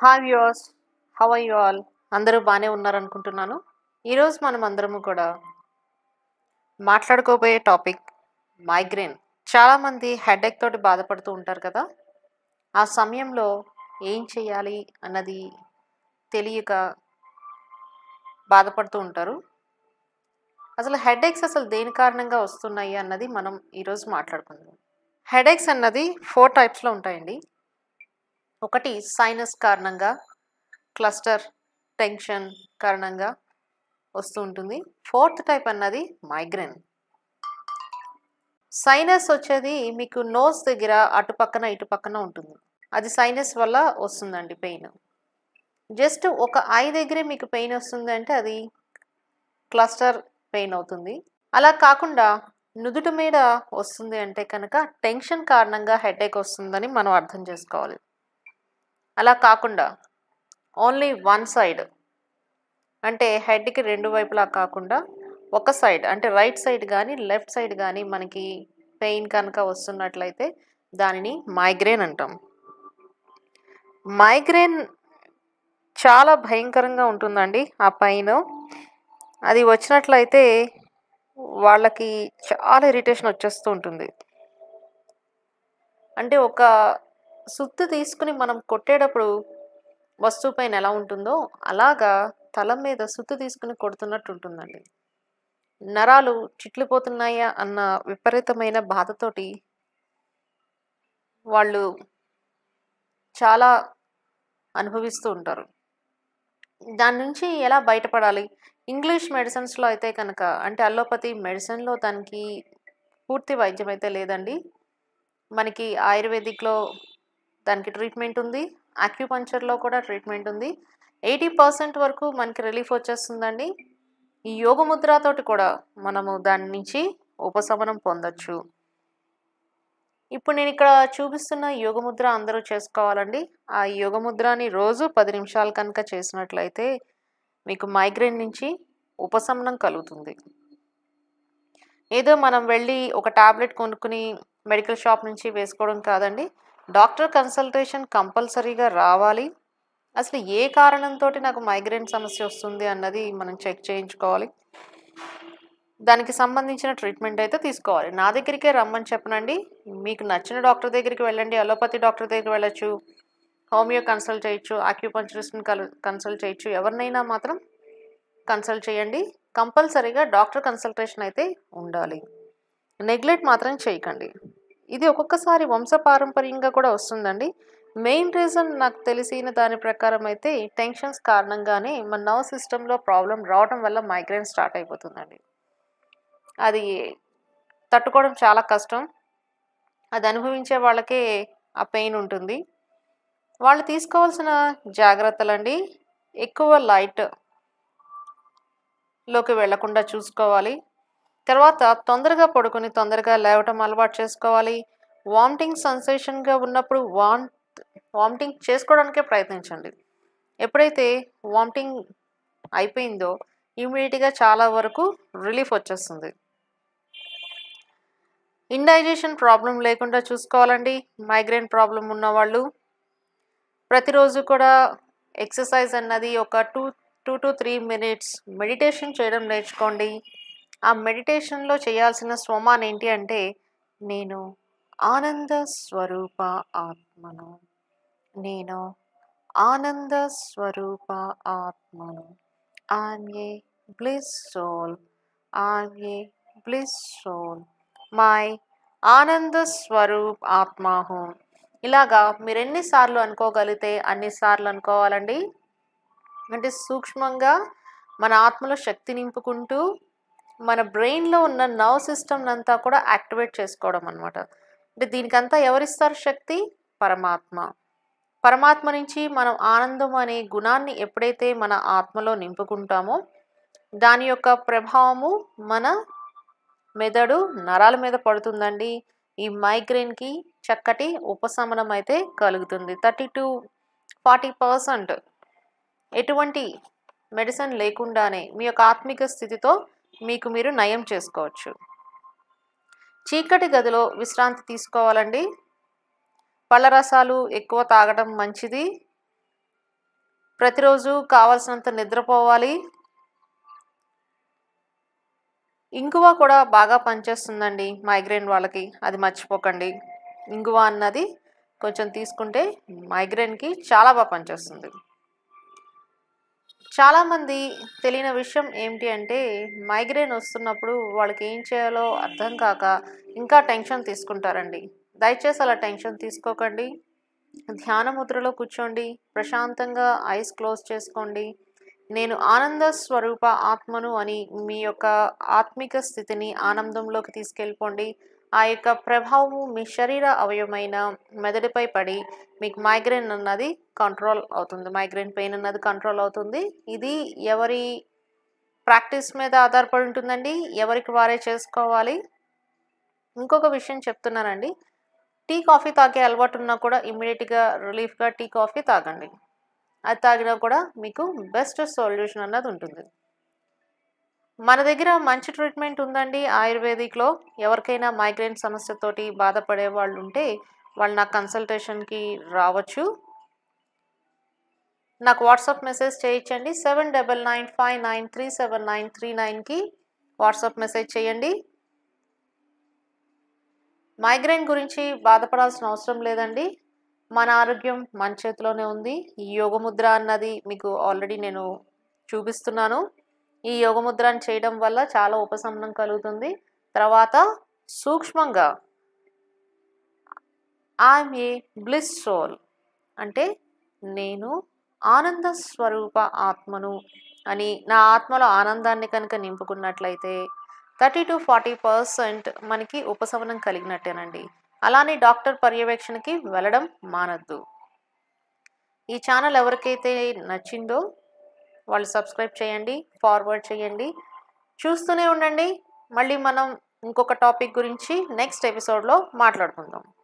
hi viewers how are you all అందరూ బాగానే ఉన్నారనుకుంటున్నాను ఈరోజు మనం అందరము కూడా మాట్లాడుకోబోయే టాపిక్ మైగ్రేన్ చాలామంది హెడేక్ తోటి బాధపడుతూ ఉంటారు కదా ఆ సమయంలో ఏం చేయాలి అన్నది తెలియక బాధపడుతూ ఉంటారు అసలు హెడేక్స్ అసలు దేని కారణంగా వస్తున్నాయి అన్నది మనం ఈరోజు మాట్లాడుకుందాం హెడేక్స్ అన్నది ఫోర్ టైప్స్లో ఉంటాయండి ఒకటి సైనస్ కారణంగా క్లస్టర్ టెన్షన్ కారణంగా వస్తూ ఉంటుంది ఫోర్త్ టైప్ అన్నది మైగ్రేన్ సైనస్ వచ్చేది మీకు నోస్ దగ్గర అటు పక్కన ఇటు పక్కన ఉంటుంది అది సైనస్ వల్ల వస్తుందండి పెయిన్ జస్ట్ ఒక ఐ దగ్గరే మీకు పెయిన్ వస్తుంది అంటే అది క్లస్టర్ పెయిన్ అవుతుంది అలా కాకుండా నుదుటి మీద వస్తుంది అంటే కనుక టెన్షన్ కారణంగా హెడేక్ వస్తుందని మనం అర్థం చేసుకోవాలి అలా కాకుండా ఓన్లీ వన్ సైడ్ అంటే హెడ్కి రెండు వైపులా కాకుండా ఒక సైడ్ అంటే రైట్ సైడ్ కానీ లెఫ్ట్ సైడ్ కానీ మనకి పెయిన్ కనుక వస్తున్నట్లయితే దానిని మైగ్రేన్ అంటాం మైగ్రేన్ చాలా భయంకరంగా ఉంటుందండి ఆ పెయిన్ అది వచ్చినట్లయితే వాళ్ళకి చాలా ఇరిటేషన్ వచ్చేస్తూ ఉంటుంది అంటే ఒక సుత్తు తీసుకుని మనం కొట్టేటప్పుడు వస్తువు పైన ఎలా ఉంటుందో అలాగా తల మీద సుత్తు తీసుకుని కొడుతున్నట్టు ఉంటుందండి నరాలు చిట్లిపోతున్నాయా అన్న విపరీతమైన బాధతోటి వాళ్ళు చాలా అనుభవిస్తూ ఉంటారు దాని నుంచి ఎలా బయటపడాలి ఇంగ్లీష్ మెడిసిన్స్లో అయితే కనుక అంటే అల్లోపతి మెడిసిన్లో దానికి పూర్తి వైద్యం అయితే లేదండి మనకి ఆయుర్వేదిక్లో దానికి ట్రీట్మెంట్ ఉంది అక్యుపంచర్లో కూడా ట్రీట్మెంట్ ఉంది ఎయిటీ పర్సెంట్ వరకు మనకి రిలీఫ్ వచ్చేస్తుందండి ఈ యోగముద్రతోటి కూడా మనము దాని నుంచి ఉపశమనం పొందొచ్చు ఇప్పుడు నేను ఇక్కడ చూపిస్తున్న యోగముద్ర అందరూ చేసుకోవాలండి ఆ యోగముద్రని రోజు పది నిమిషాలు కనుక చేసినట్లయితే మీకు మైగ్రేన్ నుంచి ఉపశమనం కలుగుతుంది ఏదో మనం వెళ్ళి ఒక టాబ్లెట్ కొనుక్కుని మెడికల్ షాప్ నుంచి వేసుకోవడం కాదండి డాక్టర్ కన్సల్టేషన్ కంపల్సరీగా రావాలి అసలు ఏ కారణంతో నాకు మైగ్రేన్ సమస్య వస్తుంది అన్నది మనం చెక్ చేయించుకోవాలి దానికి సంబంధించిన ట్రీట్మెంట్ అయితే తీసుకోవాలి నా దగ్గరికే రమ్మని చెప్పనండి మీకు నచ్చిన డాక్టర్ దగ్గరికి వెళ్ళండి అలోపతి డాక్టర్ దగ్గరికి వెళ్ళచ్చు హోమియో కన్సల్ట్ చేయొచ్చు ఆక్యుపంచరిస్ట్ని కల్ కన్సల్ట్ చేయొచ్చు ఎవరినైనా మాత్రం కన్సల్ట్ చేయండి కంపల్సరీగా డాక్టర్ కన్సల్టేషన్ అయితే ఉండాలి నెగ్లెక్ట్ మాత్రం చేయకండి ఇది ఒక్కొక్కసారి వంశపారంపర్యంగా కూడా వస్తుందండి మెయిన్ రీజన్ నాకు తెలిసిన దాని ప్రకారం అయితే టెన్షన్స్ కారణంగానే మన నర్వ్ సిస్టంలో ప్రాబ్లం రావడం వల్ల మైగ్రేన్ స్టార్ట్ అయిపోతుందండి అది తట్టుకోవడం చాలా కష్టం అది అనుభవించే వాళ్ళకే ఆ పెయిన్ ఉంటుంది వాళ్ళు తీసుకోవాల్సిన జాగ్రత్తలండి ఎక్కువ లైట్ లోకి వెళ్లకుండా చూసుకోవాలి తర్వాత తొందరగా పడుకొని తొందరగా లేవటం అలవాటు చేసుకోవాలి వామిటింగ్ సెన్సేషన్గా ఉన్నప్పుడు వామ్ వామిటింగ్ చేసుకోవడానికే ప్రయత్నించండి ఎప్పుడైతే వామిటింగ్ అయిపోయిందో ఇమీడియట్గా చాలా వరకు రిలీఫ్ వచ్చేస్తుంది ఇండైజెషన్ ప్రాబ్లం లేకుండా చూసుకోవాలండి మైగ్రేన్ ప్రాబ్లం ఉన్నవాళ్ళు ప్రతిరోజు కూడా ఎక్సర్సైజ్ అన్నది ఒక two two to three minutes meditation చేయడం నేర్చుకోండి ఆ మెడిటేషన్లో చేయాల్సిన స్వమాన్ ఏంటి అంటే నేను ఆనంద స్వరూప ఆత్మను నేను ఆనంద స్వరూప ఆత్మను I am a bliss soul I am a bliss soul మై ఆనంద స్వరూప్ ఆత్మాహు ఇలాగా మీరు ఎన్నిసార్లు అనుకోగలిగితే అన్నిసార్లు అనుకోవాలండి అంటే సూక్ష్మంగా మన ఆత్మలో శక్తి నింపుకుంటూ మన బ్రెయిన్లో ఉన్న నర్వ్ సిస్టమ్ అంతా కూడా యాక్టివేట్ చేసుకోవడం అనమాట అంటే దీనికంతా ఎవరిస్తారు శక్తి పరమాత్మ పరమాత్మ నుంచి మనం ఆనందం అనే గుణాన్ని ఎప్పుడైతే మన ఆత్మలో నింపుకుంటామో దాని యొక్క ప్రభావము మన మెదడు నరాల మీద పడుతుందండి ఈ మైగ్రేన్కి చక్కటి ఉపశమనం అయితే కలుగుతుంది థర్టీ టు ఫార్టీ పర్సెంట్ ఎటువంటి మెడిసిన్ లేకుండానే మీ యొక్క ఆత్మిక స్థితితో మీకు మీరు నయం చేసుకోవచ్చు చీకటి గదిలో విశ్రాంతి తీసుకోవాలండి పళ్ళ రసాలు ఎక్కువ తాగడం మంచిది ప్రతిరోజు కావాల్సినంత నిద్రపోవాలి ఇంగువ కూడా బాగా పనిచేస్తుందండి మైగ్రేన్ వాళ్ళకి అది మర్చిపోకండి ఇంగువ అన్నది కొంచెం తీసుకుంటే మైగ్రేన్కి చాలా బాగా పనిచేస్తుంది చాలామంది తెలియని విషయం ఏమిటి అంటే మైగ్రేన్ వస్తున్నప్పుడు వాళ్ళకి ఏం చేయాలో అర్థం కాక ఇంకా టెన్షన్ తీసుకుంటారండి దయచేసి అలా టెన్షన్ తీసుకోకండి ధ్యాన ముద్రలో కూర్చోండి ప్రశాంతంగా ఐస్ క్లోజ్ చేసుకోండి నేను ఆనంద స్వరూప ఆత్మను అని మీ యొక్క ఆత్మిక స్థితిని ఆనందంలోకి తీసుకెళ్ళిపోండి ఆ యొక్క ప్రభావము మీ శరీర అవయవమైన మెదడుపై పడి మీకు మైగ్రేన్ అన్నది కంట్రోల్ అవుతుంది మైగ్రేన్ పెయిన్ అన్నది కంట్రోల్ అవుతుంది ఇది ఎవరి ప్రాక్టీస్ మీద ఆధారపడి ఉంటుందండి ఎవరికి వారే చేసుకోవాలి ఇంకొక విషయం చెప్తున్నానండి టీ కాఫీ తాగే అలవాటు ఉన్నా కూడా ఇమ్మీడియట్గా రిలీఫ్గా టీ కాఫీ తాగండి అది తాగినా కూడా మీకు బెస్ట్ సొల్యూషన్ అన్నది ఉంటుంది మన దగ్గర మంచి ట్రీట్మెంట్ ఉందండి ఆయుర్వేదిక్లో ఎవరికైనా మైగ్రేన్ సమస్యతోటి బాధపడే వాళ్ళు ఉంటే వాళ్ళు నా కన్సల్టేషన్కి రావచ్చు నాకు వాట్సాప్ మెసేజ్ చేయించండి seven double nine five nine three seven nine three నైన్కి వాట్సాప్ మెసేజ్ చేయండి మైగ్రేన్ గురించి బాధపడాల్సిన అవసరం లేదండి మన ఆరోగ్యం మన చేతిలోనే ఉంది ఈ యోగముద్ర అన్నది మీకు ఆల్రెడీ నేను చూపిస్తున్నాను ఈ యోగముద్రను చేయడం వల్ల చాలా ఉపశమనం కలుగుతుంది తర్వాత సూక్ష్మంగా ఐఎమ్ ఏ బ్లిస్ సోల్ అంటే నేను ఆనంద స్వరూప ఆత్మను అని నా ఆత్మలో ఆనందాన్ని కనుక నింపుకున్నట్లయితే థర్టీ టు ఫార్టీ పర్సెంట్ మనకి ఉపశమనం కలిగినట్టేనండి అలానే డాక్టర్ పర్యవేక్షణకి వెళ్ళడం మానద్దు ఈ ఛానల్ ఎవరికైతే నచ్చిందో వాళ్ళు సబ్స్క్రైబ్ చేయండి ఫార్వర్డ్ చేయండి చూస్తూనే ఉండండి మళ్ళీ మనం ఇంకొక టాపిక్ గురించి నెక్స్ట్ ఎపిసోడ్లో మాట్లాడుకుందాం